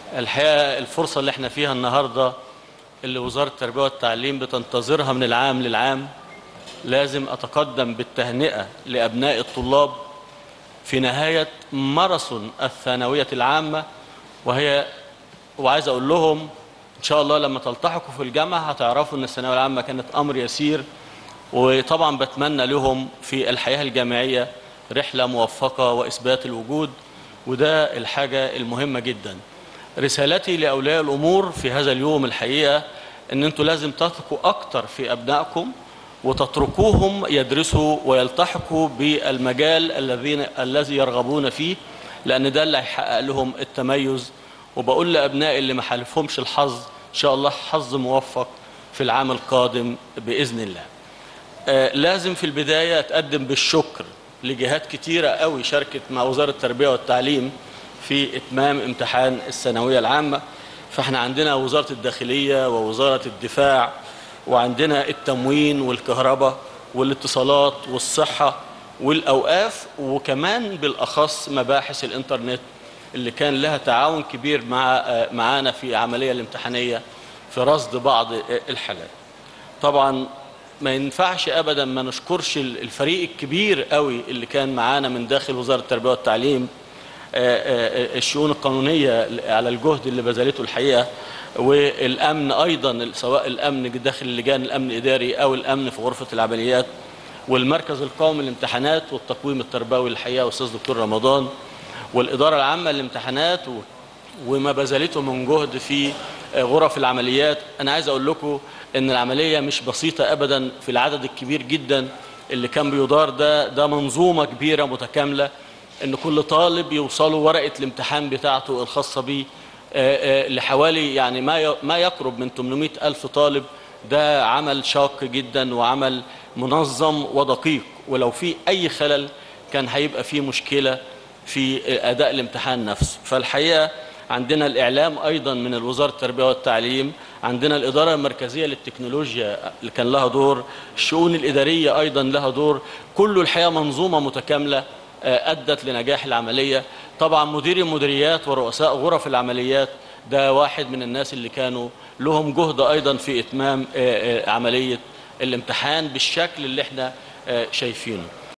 الحقيقة الفرصة اللي احنا فيها النهاردة اللي وزارة التربية والتعليم بتنتظرها من العام للعام لازم أتقدم بالتهنئة لأبناء الطلاب في نهاية ماراثون الثانوية العامة وهي وعايز أقول لهم إن شاء الله لما تلتحقوا في الجامعة هتعرفوا إن الثانوية العامة كانت أمر يسير وطبعا بتمنى لهم في الحياة الجامعية رحلة موفقة وإثبات الوجود وده الحاجة المهمة جدا رسالتي لأولياء الأمور في هذا اليوم الحقيقة أن أنتوا لازم تثقوا أكتر في أبنائكم وتتركوهم يدرسوا ويلتحقوا بالمجال الذين الذي يرغبون فيه لأن ده اللي هيحقق لهم التميز وبقول لأبنائي اللي ما حالفهمش الحظ إن شاء الله حظ موفق في العام القادم بإذن الله آه لازم في البداية أتقدم بالشكر لجهات كتيرة قوي شاركت مع وزارة التربية والتعليم في إتمام امتحان الثانوية العامة فاحنا عندنا وزارة الداخلية ووزارة الدفاع وعندنا التموين والكهرباء والاتصالات والصحة والأوقاف وكمان بالأخص مباحث الإنترنت اللي كان لها تعاون كبير مع معانا في عملية الامتحانية في رصد بعض الحالات طبعا ما ينفعش ابدا ما نشكرش الفريق الكبير قوي اللي كان معانا من داخل وزاره التربيه والتعليم الشؤون القانونيه على الجهد اللي بذلته الحقيقه والامن ايضا سواء الامن داخل لجان الامن الاداري او الامن في غرفه العمليات والمركز القومي للامتحانات والتقويم التربوي الحقيقه استاذ دكتور رمضان والاداره العامه للامتحانات وما بذلته من جهد في غرف العمليات انا عايز اقول لكم ان العمليه مش بسيطه ابدا في العدد الكبير جدا اللي كان بيدار ده ده منظومه كبيره متكامله ان كل طالب يوصله ورقه الامتحان بتاعته الخاصه بيه لحوالي يعني ما ما يقرب من 800 الف طالب ده عمل شاق جدا وعمل منظم ودقيق ولو في اي خلل كان هيبقى فيه مشكله في اداء الامتحان نفسه فالحقيقه عندنا الإعلام أيضا من الوزارة التربية والتعليم عندنا الإدارة المركزية للتكنولوجيا اللي كان لها دور الشؤون الإدارية أيضا لها دور كل الحقيقة منظومة متكاملة أدت لنجاح العملية طبعا مدير المديريات ورؤساء غرف العمليات ده واحد من الناس اللي كانوا لهم جهد أيضا في إتمام عملية الامتحان بالشكل اللي احنا شايفينه